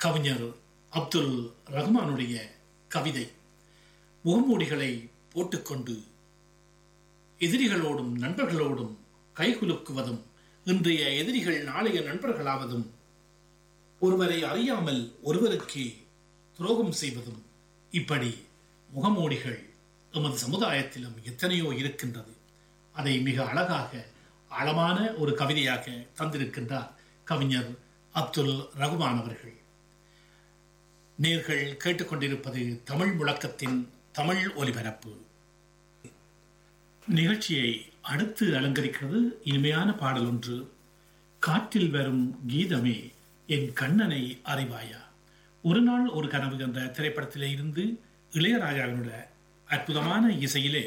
கவிஞர் அப்துல் ரஹ்மானுடைய கவிதை முகமூடிகளை போட்டுக்கொண்டு எதிரிகளோடும் நண்பர்களோடும் கைகுலுக்குவதும் இன்றைய எதிரிகள் நாளைய நண்பர்களாவதும் ஒருவரை அறியாமல் ஒருவருக்கு துரோகம் செய்வதும் இப்படி முகமூடிகள் எமது சமுதாயத்திலும் எத்தனையோ இருக்கின்றது அதை மிக அழகாக ஆழமான ஒரு கவிதையாக தந்திருக்கின்றார் கவிஞர் அப்துல் ரகுமான் அவர்கள் நேர்கள் கேட்டுக்கொண்டிருப்பது தமிழ் முழக்கத்தின் தமிழ் ஒலிபரப்பு நிகழ்ச்சியை அடுத்து அலங்கரிக்கிறது இனிமையான பாடல் ஒன்று காற்றில் வரும் கீதமே என் கண்ணனை அறிவாயா ஒரு நாள் ஒரு கனவு என்ற திரைப்படத்திலே இருந்து இளையராஜாவினுடைய அற்புதமான இசையிலே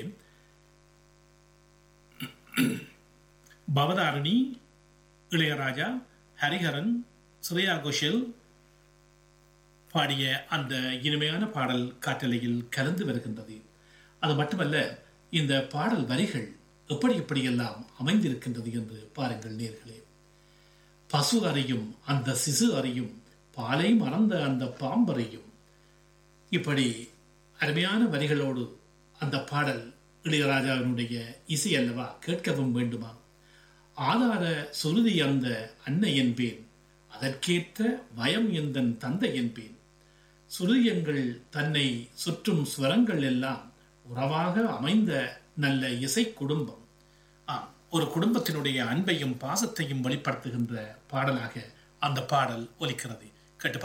பவதாரணி இளையராஜா ஹரிஹரன் ஸ்ரேயா கோஷல் பாடிய அந்த இனிமையான பாடல் காற்றலையில் கலந்து வருகின்றது அது மட்டுமல்ல இந்த பாடல் வரிகள் எப்படி எப்படியெல்லாம் அமைந்திருக்கின்றது என்று பாருங்கள் நேர்களே பசு அறியும் அந்த சிசு அறியும் பாலை மறந்த அந்த பாம்பறையும் இப்படி அருமையான வரிகளோடு அந்த பாடல் இளையராஜாவினுடைய இசை அல்லவா கேட்கவும் வேண்டுமா ஆதார சுருதி அந்த அன்னை என்பேன் அதற்கேற்ற பயம் எந்தன் தந்தை என்பேன் சுருதியங்கள் தன்னை சுற்றும் ஸ்வரங்கள் எல்லாம் உறவாக அமைந்த நல்ல இசை குடும்பம் ஆம் ஒரு குடும்பத்தினுடைய அன்பையும் பாசத்தையும் வெளிப்படுத்துகின்ற பாடலாக அந்த பாடல் ஒலிக்கிறது